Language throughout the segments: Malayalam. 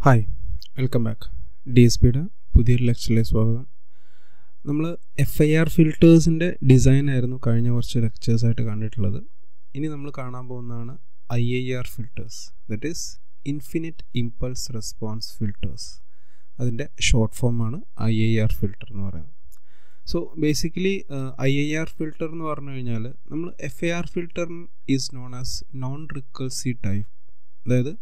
Hi welcome back D S പിയുടെ പുതിയൊരു ലെക്ചറിലേക്ക് സ്വാഗതം നമ്മൾ എഫ് ഐ ആർ ഫിൽറ്റേഴ്സിൻ്റെ ഡിസൈൻ ആയിരുന്നു കഴിഞ്ഞ കുറച്ച് ലെക്ചേഴ്സായിട്ട് കണ്ടിട്ടുള്ളത് ഇനി നമ്മൾ കാണാൻ പോകുന്നതാണ് I I R filters that is infinite impulse response filters അതിൻ്റെ ഷോർട്ട് ഫോമാണ് ഐ ഐ ആർ ഫിൽറ്റർ എന്ന് പറയുന്നത് so basically I I R filter എന്ന് പറഞ്ഞു കഴിഞ്ഞാൽ നമ്മൾ F I R filter is non as non recursive type അതായത്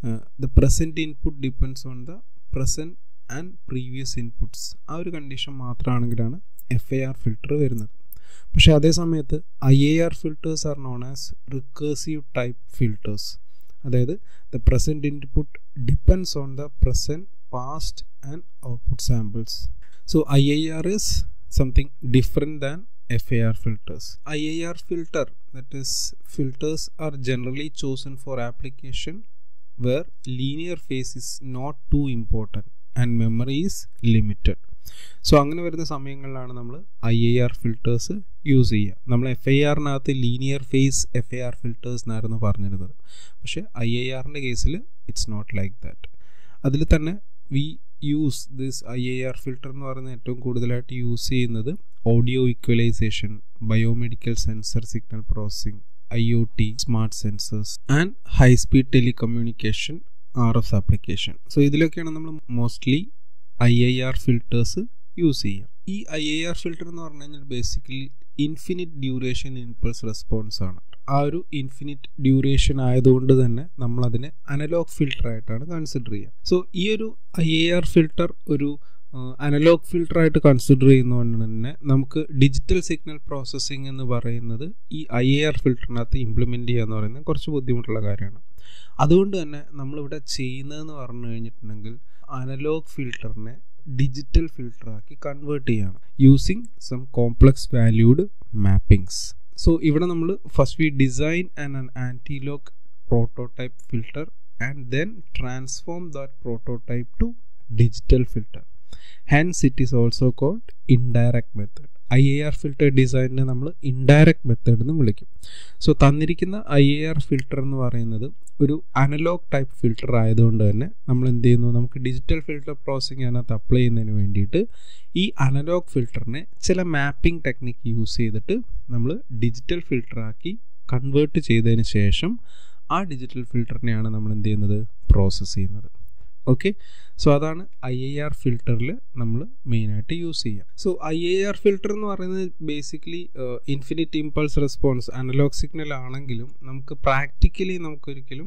the present input depends on the present and previous inputs ആ ഒരു കണ്ടീഷൻ മാത്രമാണെങ്കിലാണ് എഫ് ഐ ആർ ഫിൽറ്റർ വരുന്നത് പക്ഷേ അതേ സമയത്ത് I A R filters are non as recursive type filters അതായത് the present input depends on the present past and output samples so I I R is something different than FAR filters. IAR filter, that is, filters are generally chosen for application where linear phase is not too important and memory is limited. So അങ്ങനെ വരുന്ന സമയങ്ങളിലാണ് നമ്മൾ I I R filters use ചെയ്യുക നമ്മൾ എഫ് ഐ ആറിനകത്ത് linear phase F I R filters എന്നായിരുന്നു പറഞ്ഞിരുന്നത് പക്ഷേ ഐ ഐ ആറിൻ്റെ കേസിൽ ഇറ്റ്സ് നോട്ട് ലൈക്ക് ദാറ്റ് അതിൽ തന്നെ we use this I I R filter എന്ന് പറയുന്നത് ഏറ്റവും കൂടുതലായിട്ട് യൂസ് ചെയ്യുന്നത് audio equalization biomedical sensor signal processing I O T smart sensors and high speed telecommunication R F application so ഇതിലൊക്കെയാണ് നമ്മൾ mostly I I R filters use ചെയ്യുക ഈ ഐ ഐ ആർ ഫിൽറ്റർ എന്ന് പറഞ്ഞു കഴിഞ്ഞാൽ basically infinite duration impulse response ആണ് ആ ഒരു ഇൻഫിനിറ്റ് ഡ്യൂറേഷൻ ആയതുകൊണ്ട് തന്നെ നമ്മളതിനെ അനലോഗ് ഫിൽട്ടർ ആയിട്ടാണ് കൺസിഡർ ചെയ്യുക സോ ഈ ഒരു ഐ എ ആർ ഫിൽട്ടർ ഒരു അനലോഗ് ഫിൽട്ടർ ആയിട്ട് കൺസിഡർ ചെയ്യുന്നതുകൊണ്ട് തന്നെ നമുക്ക് ഡിജിറ്റൽ സിഗ്നൽ പ്രോസസ്സിംഗ് എന്ന് പറയുന്നത് ഈ ഐ എ ആർ ഫിൽറ്ററിനകത്ത് ഇംപ്ലിമെൻ്റ് ചെയ്യുക എന്ന് പറയുന്നത് കുറച്ച് ബുദ്ധിമുട്ടുള്ള കാര്യമാണ് അതുകൊണ്ട് തന്നെ നമ്മളിവിടെ ചെയ്യുന്നതെന്ന് പറഞ്ഞു കഴിഞ്ഞിട്ടുണ്ടെങ്കിൽ അനലോഗ് ഫിൽട്ടറിനെ ഡിജിറ്റൽ ഫിൽട്ടറാക്കി കൺവേർട്ട് ചെയ്യാണ് using some complex valued mappings so ഇവിടെ നമ്മൾ first we design and an analog prototype filter and then transform that prototype to digital filter hence it is also called indirect method I A R filter ഡിസൈനിനെ നമ്മൾ ഇൻഡയറക്റ്റ് മെത്തേഡ് എന്ന് വിളിക്കും സോ തന്നിരിക്കുന്ന ഐ എ ആർ ഫിൽട്ടർ എന്ന് പറയുന്നത് ഒരു അനലോഗ് ടൈപ്പ് ഫിൽട്ടർ ആയതുകൊണ്ട് തന്നെ നമ്മൾ എന്ത് ചെയ്യുന്നു നമുക്ക് ഡിജിറ്റൽ ഫിൽട്ടർ പ്രോസസ്സിംഗ് അതിനകത്ത് അപ്ലൈ ചെയ്യുന്നതിന് വേണ്ടിയിട്ട് ഈ അനലോഗ് ഫിൽട്ടറിനെ ചില മാപ്പിംഗ് ടെക്നിക്ക് യൂസ് ചെയ്തിട്ട് നമ്മൾ ഡിജിറ്റൽ ഫിൽട്ടറാക്കി കൺവേർട്ട് ചെയ്തതിന് ശേഷം ആ ഡിജിറ്റൽ ഫിൽട്ടറിനെയാണ് നമ്മൾ എന്ത് ചെയ്യുന്നത് പ്രോസസ്സ് ചെയ്യുന്നത് ഓക്കെ സോ അതാണ് ഐ ഐ ആർ ഫിൽട്ടറിൽ നമ്മൾ മെയിനായിട്ട് യൂസ് ചെയ്യുക so I I R filter എന്ന് പറയുന്നത് basically infinite impulse response analog signal ആണെങ്കിലും നമുക്ക് പ്രാക്ടിക്കലി നമുക്കൊരിക്കലും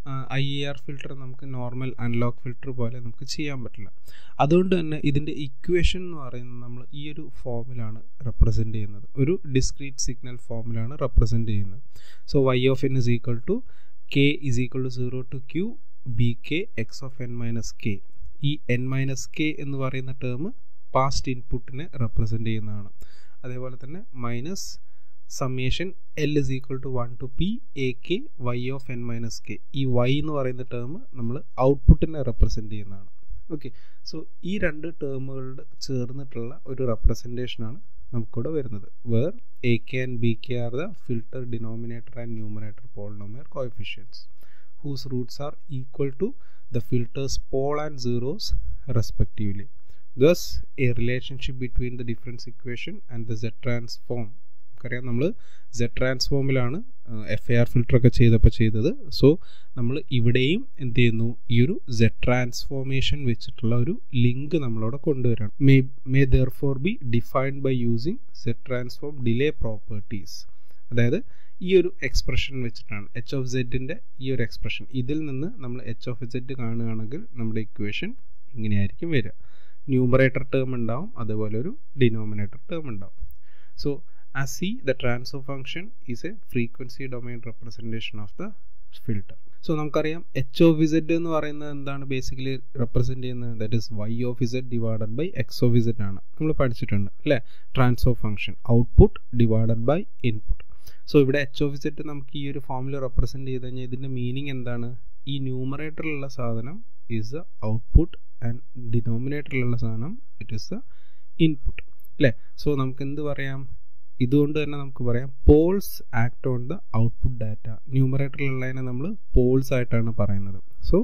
ഐ എ ആർ ഫിൽട്ടർ നമുക്ക് നോർമൽ അനലോഗ് ഫിൽട്ടർ പോലെ നമുക്ക് ചെയ്യാൻ പറ്റില്ല അതുകൊണ്ട് തന്നെ ഇതിൻ്റെ ഇക്വേഷൻ എന്ന് പറയുന്നത് നമ്മൾ ഈ ഒരു ഫോമിലാണ് റെപ്രസെൻറ്റ് ചെയ്യുന്നത് ഒരു ഡിസ്ക്രീറ്റ് സിഗ്നൽ ഫോമിലാണ് റെപ്രസെൻറ്റ് ചെയ്യുന്നത് so Y of N is equal to K is equal to zero to Q B K X of N minus K ഈ എൻ മൈനസ് കെ എന്ന് പറയുന്ന ടേം പാസ്റ്റ് ഇൻപുട്ടിനെ റെപ്രസെൻ്റ് ചെയ്യുന്നതാണ് അതേപോലെ തന്നെ minus summation L is equal to one to P A K Y of N minus K ഈ വൈ എന്ന് പറയുന്ന ടേം നമ്മൾ ഔട്ട്പുട്ടിനെ റെപ്രസെൻ്റ് ചെയ്യുന്നതാണ് ഓക്കെ സോ ഈ രണ്ട് ടേമുകളുടെ ചേർന്നിട്ടുള്ള ഒരു റെപ്രസെൻറ്റേഷനാണ് നമുക്കിവിടെ വരുന്നത് where A K and B K are the filter denominator and numerator polynomial coefficients whose roots are equal to the filter's pole and zeros respectively. Thus, a relationship between the difference equation and the Z transform നമുക്കറിയാം നമ്മൾ സെഡ് ട്രാൻസ്ഫോമിലാണ് എഫ് എ ആർ ഫിൽട്ടർ ഒക്കെ ചെയ്തപ്പോൾ ചെയ്തത് സോ നമ്മൾ ഇവിടെയും എന്ത് ചെയ്യുന്നു ഈ ഒരു സെഡ് ട്രാൻസ്ഫോർമേഷൻ വെച്ചിട്ടുള്ള ഒരു ലിങ്ക് നമ്മളവിടെ കൊണ്ടുവരണം may may therefore be defined by using Z transform delay properties അതായത് ഈ ഒരു എക്സ്പ്രഷൻ വെച്ചിട്ടാണ് എച്ച് ഓഫ് സെഡിൻ്റെ ഈ ഒരു എക്സ്പ്രഷൻ ഇതിൽ നിന്ന് നമ്മൾ എച്ച് ഓഫ് സെഡ് കാണുകയാണെങ്കിൽ നമ്മുടെ ഇക്വേഷൻ ഇങ്ങനെയായിരിക്കും വരിക ന്യൂമറേറ്റർ ടേം ഉണ്ടാവും അതുപോലെ ഒരു ഡിനോമിനേറ്റർ ടേം ഉണ്ടാവും so as see the transfer function is a frequency domain representation of the filter so നമുക്കറിയാം എച്ച് ഓഫ് ഇസഡ് എന്ന് പറയുന്നത് എന്താണ് ബേസിക്കലി റെപ്രസെൻറ്റ് ചെയ്യുന്നത് that is Y of Z divided by X of Z ആണ് നമ്മൾ പഠിച്ചിട്ടുണ്ട് അല്ലേ transfer function output divided by input so ഇവിടെ എച്ച് ഓഫ് ഇസഡ് നമുക്ക് ഈ ഒരു ഫോമിൽ റെപ്രസെൻറ്റ് ചെയ്ത് കഴിഞ്ഞാൽ ഇതിൻ്റെ മീനിങ് എന്താണ് ഈ ന്യൂമറേറ്ററിലുള്ള സാധനം ഈസ് ദ ഔട്ട്പുട്ട് ആൻഡ് ഡിനോമിനേറ്ററിലുള്ള സാധനം ഇറ്റ് ഈസ് ദ ഇൻപുട്ട് അല്ലേ സോ നമുക്ക് എന്ത് പറയാം ഇതുകൊണ്ട് തന്നെ നമുക്ക് പറയാം poles act on the output data ന്യൂമറേറ്ററിലുള്ളതിനെ നമ്മൾ പോൾസ് ആയിട്ടാണ് പറയുന്നത് so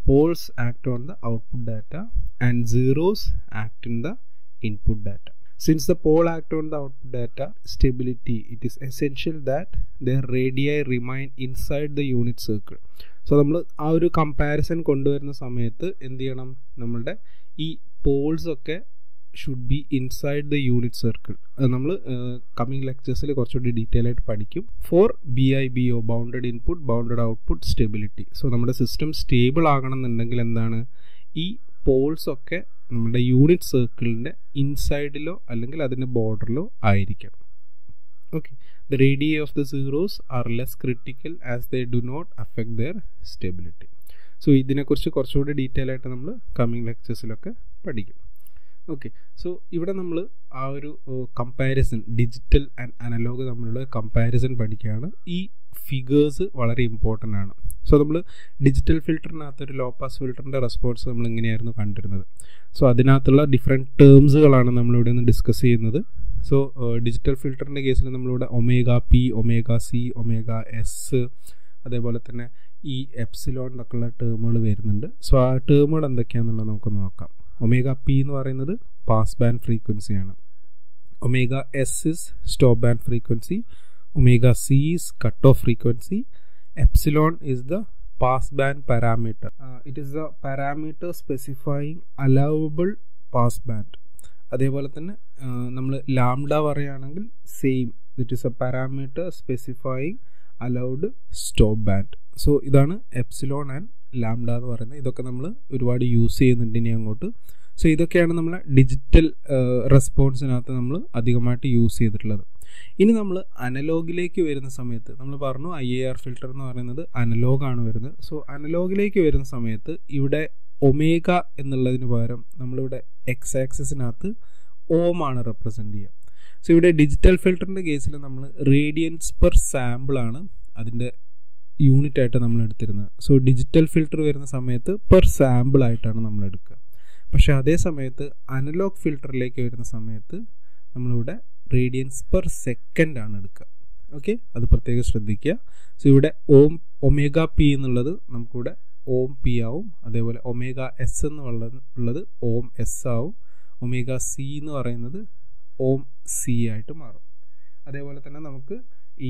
poles act on the output data and zeros act in the input data since the pole act on the output data stability it is essential that their radii remain inside the unit circle so നമ്മൾ ആ ഒരു കമ്പാരിസൺ കൊണ്ടുവരുന്ന സമയത്ത് എന്ത് ചെയ്യണം നമ്മളുടെ ഈ പോൾസ് ഒക്കെ should be inside the unit circle അത് നമ്മൾ കമ്മിങ് ലെക്ചേഴ്സിൽ കുറച്ചുകൂടി ഡീറ്റെയിൽ ആയിട്ട് പഠിക്കും for B I B O bounded input bounded output stability so നമ്മുടെ സിസ്റ്റം സ്റ്റേബിൾ ആകണം എന്നുണ്ടെങ്കിൽ എന്താണ് ഈ പോൾസ് ഒക്കെ നമ്മുടെ യൂണിറ്റ് സർക്കിളിൻ്റെ ഇൻസൈഡിലോ അല്ലെങ്കിൽ അതിൻ്റെ ബോർഡറിലോ ആയിരിക്കണം okay the radii of the zeros are less critical as they do not affect their stability so ഇതിനെക്കുറിച്ച് കുറച്ചുകൂടി ഡീറ്റെയിൽ ആയിട്ട് നമ്മൾ കമ്മിങ് ലെക്ചേഴ്സിലൊക്കെ പഠിക്കും ഓക്കെ സോ ഇവിടെ നമ്മൾ ആ ഒരു കമ്പാരിസൺ ഡിജിറ്റൽ ആൻഡ് അനലോഗ് തമ്മിലുള്ള കമ്പാരിസൺ പഠിക്കുകയാണ് ഈ ഫിഗേഴ്സ് വളരെ ഇമ്പോർട്ടൻ്റ് ആണ് സോ നമ്മൾ ഡിജിറ്റൽ ഫിൽറ്ററിനകത്ത് ഒരു ലോ പാസ് ഫിൽറ്ററിൻ്റെ റെസ്പോൺസ് നമ്മൾ ഇങ്ങനെയായിരുന്നു കണ്ടിരുന്നത് സോ അതിനകത്തുള്ള ഡിഫറെൻറ്റ് ടേംസുകളാണ് നമ്മളിവിടെ നിന്ന് ഡിസ്കസ് ചെയ്യുന്നത് സോ ഡിജിറ്റൽ ഫിൽറ്ററിൻ്റെ കേസിൽ നമ്മളിവിടെ omega P omega C omega S അതേപോലെ തന്നെ ഈ എപ്സിലോൺ എന്നൊക്കെയുള്ള ടേമുകൾ വരുന്നുണ്ട് സോ ആ ടേമുകൾ എന്തൊക്കെയാണെന്നുള്ളത് നമുക്കൊന്ന് നോക്കാം ഒമേഗ പി എന്ന് പറയുന്നത് പാസ് ബാൻഡ് ഫ്രീക്വൻസിയാണ് omega S is stop band frequency omega C is cut off frequency epsilon is the pass band parameter uh, it is the parameter specifying allowable pass band അതേപോലെ തന്നെ നമ്മൾ ലാംഡ പറയുകയാണെങ്കിൽ same it is a parameter specifying allowed stop band so ഇതാണ് എപ്സിലോൺ ആൻഡ് ലാംഡ എന്ന് പറയുന്നത് ഇതൊക്കെ നമ്മൾ ഒരുപാട് യൂസ് ചെയ്യുന്നുണ്ട് ഇനി അങ്ങോട്ട് സോ ഇതൊക്കെയാണ് നമ്മളെ ഡിജിറ്റൽ റെസ്പോൺസിനകത്ത് നമ്മൾ അധികമായിട്ട് യൂസ് ചെയ്തിട്ടുള്ളത് ഇനി നമ്മൾ അനലോഗിലേക്ക് വരുന്ന സമയത്ത് നമ്മൾ പറഞ്ഞു ഐ എ ആർ ഫിൽറ്റർ എന്ന് പറയുന്നത് അനലോഗാണ് വരുന്നത് സോ അനലോഗിലേക്ക് വരുന്ന സമയത്ത് ഇവിടെ ഒമേഗ എന്നുള്ളതിന് പകരം നമ്മളിവിടെ എക്സ് ആക്സിസിനകത്ത് ഓം ആണ് റെപ്രസെൻ്റ് ചെയ്യുക സോ ഇവിടെ ഡിജിറ്റൽ ഫിൽറ്ററിൻ്റെ കേസിൽ നമ്മൾ റേഡിയൻസ് പെർ സാമ്പിൾ ആണ് അതിൻ്റെ യൂണിറ്റ് ആയിട്ട് നമ്മൾ എടുത്തിരുന്നത് സോ ഡിജിറ്റൽ ഫിൽറ്റർ വരുന്ന സമയത്ത് പെർ സാമ്പിൾ ആയിട്ടാണ് നമ്മൾ എടുക്കുക പക്ഷേ അതേ സമയത്ത് അനലോഗ് ഫിൽറ്ററിലേക്ക് വരുന്ന സമയത്ത് നമ്മളിവിടെ റേഡിയൻസ് പെർ സെക്കൻഡ് ആണ് എടുക്കുക ഓക്കെ അത് പ്രത്യേകം ശ്രദ്ധിക്കുക സോ ഇവിടെ ഓം ഒമേഗ പി എന്നുള്ളത് നമുക്കിവിടെ ഓം പി ആവും അതേപോലെ ഒമേഗ എസ് എന്ന് ഉള്ളത് ഓം എസ് ആവും ഒമേഗ സി എന്ന് പറയുന്നത് ഓം സി ആയിട്ട് മാറും അതേപോലെ തന്നെ നമുക്ക് ഈ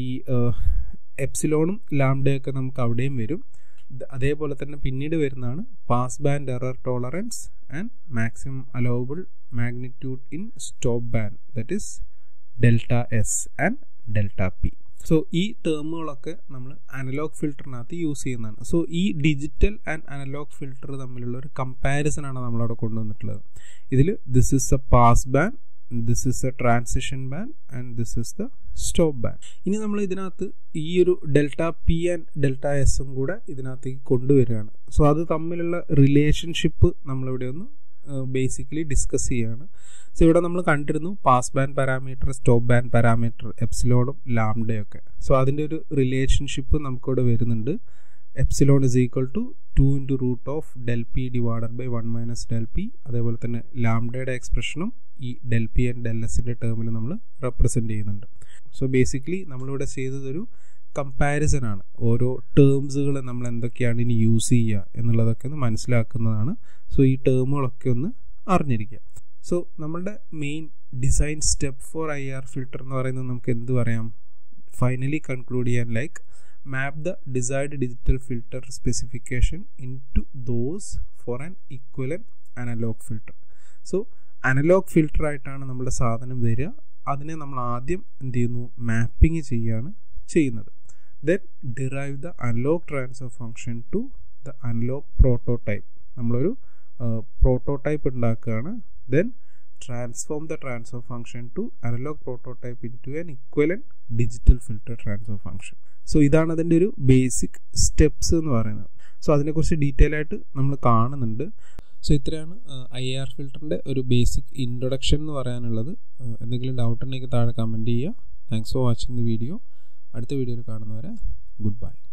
എപ്സിലോണും ലാംഡയൊക്കെ നമുക്ക് അവിടെയും വരും അതേപോലെ തന്നെ പിന്നീട് വരുന്നതാണ് pass band error tolerance and maximum allowable magnitude in stop band that is delta S and delta P so ഈ ടേമുകളൊക്കെ നമ്മൾ അനലോഗ് ഫിൽറ്ററിനകത്ത് യൂസ് ചെയ്യുന്നതാണ് സോ ഈ ഡിജിറ്റൽ ആൻഡ് അനലോഗ് ഫിൽറ്റർ തമ്മിലുള്ള ഒരു കമ്പാരിസൺ ആണ് നമ്മളവിടെ കൊണ്ടുവന്നിട്ടുള്ളത് ഇതിൽ this is a pass band this is a transition band and this is the stop band ഇനി നമ്മൾ ഇതിനകത്ത് ഈ ഒരു ഡെൽറ്റ പി ആൻഡ് ഡെൽറ്റ എസും കൂടെ ഇതിനകത്തേക്ക് കൊണ്ടുവരികയാണ് സോ അത് തമ്മിലുള്ള റിലേഷൻഷിപ്പ് നമ്മളിവിടെ ഒന്ന് ബേസിക്കലി ഡിസ്കസ് ചെയ്യുകയാണ് സോ ഇവിടെ നമ്മൾ കണ്ടിരുന്നു pass band parameter stop band parameter എപ്സിലോണും ലാംഡയൊക്കെ സോ അതിൻ്റെ ഒരു റിലേഷൻഷിപ്പ് നമുക്കിവിടെ വരുന്നുണ്ട് epsilon is equal to two into root of del P divided by one minus del P അതേപോലെ തന്നെ ലാംഡയുടെ എക്സ്പ്രഷനും ഈ ഡെൽ പി ആൻഡ് ഡെൽ എസിൻ്റെ ടേമിൽ നമ്മൾ റെപ്രസെൻറ്റ് ചെയ്യുന്നുണ്ട് സോ ബേസിക്കലി നമ്മളിവിടെ ചെയ്തതൊരു കമ്പാരിസൺ ആണ് ഓരോ ടേംസുകൾ നമ്മൾ എന്തൊക്കെയാണ് ഇനി യൂസ് ചെയ്യുക എന്നുള്ളതൊക്കെ ഒന്ന് മനസ്സിലാക്കുന്നതാണ് സോ ഈ ടേമുകളൊക്കെ ഒന്ന് അറിഞ്ഞിരിക്കുക സോ നമ്മളുടെ main design step for I R filter എന്ന് പറയുന്നത് നമുക്ക് എന്ത് പറയാം ഫൈനലി കൺക്ലൂഡ് ചെയ്യാൻ like map the desired digital filter specification into those for an equivalent analog filter so analog filter ആയിട്ടാണ് നമ്മുടെ സാധനം തരിക അതിനെ നമ്മൾ ആദ്യം എന്ത് ചെയ്യുന്നു മാപ്പിംഗ് ചെയ്യുകയാണ് ചെയ്യുന്നത് then derive the analog transfer function to the analog prototype നമ്മളൊരു പ്രോട്ടോടൈപ്പ് ഉണ്ടാക്കുകയാണ് then transform the transfer function to analog prototype into an equivalent digital filter transfer function so ഇതാണ് അതിൻ്റെ ഒരു ബേസിക് സ്റ്റെപ്സ് എന്ന് പറയുന്നത് സോ അതിനെക്കുറിച്ച് ഡീറ്റെയിൽ ആയിട്ട് നമ്മൾ കാണുന്നുണ്ട് സോ ഇത്രയാണ് ഐ ആർ ഫിൽറ്ററിൻ്റെ ഒരു ബേസിക് ഇൻട്രൊഡക്ഷൻ എന്ന് പറയാനുള്ളത് എന്തെങ്കിലും ഡൗട്ട് ഉണ്ടെങ്കിൽ താഴെ കമൻറ്റ് ചെയ്യുക thanks for watching the video അടുത്ത വീഡിയോയിൽ കാണുന്നവരെ ഗുഡ് ബൈ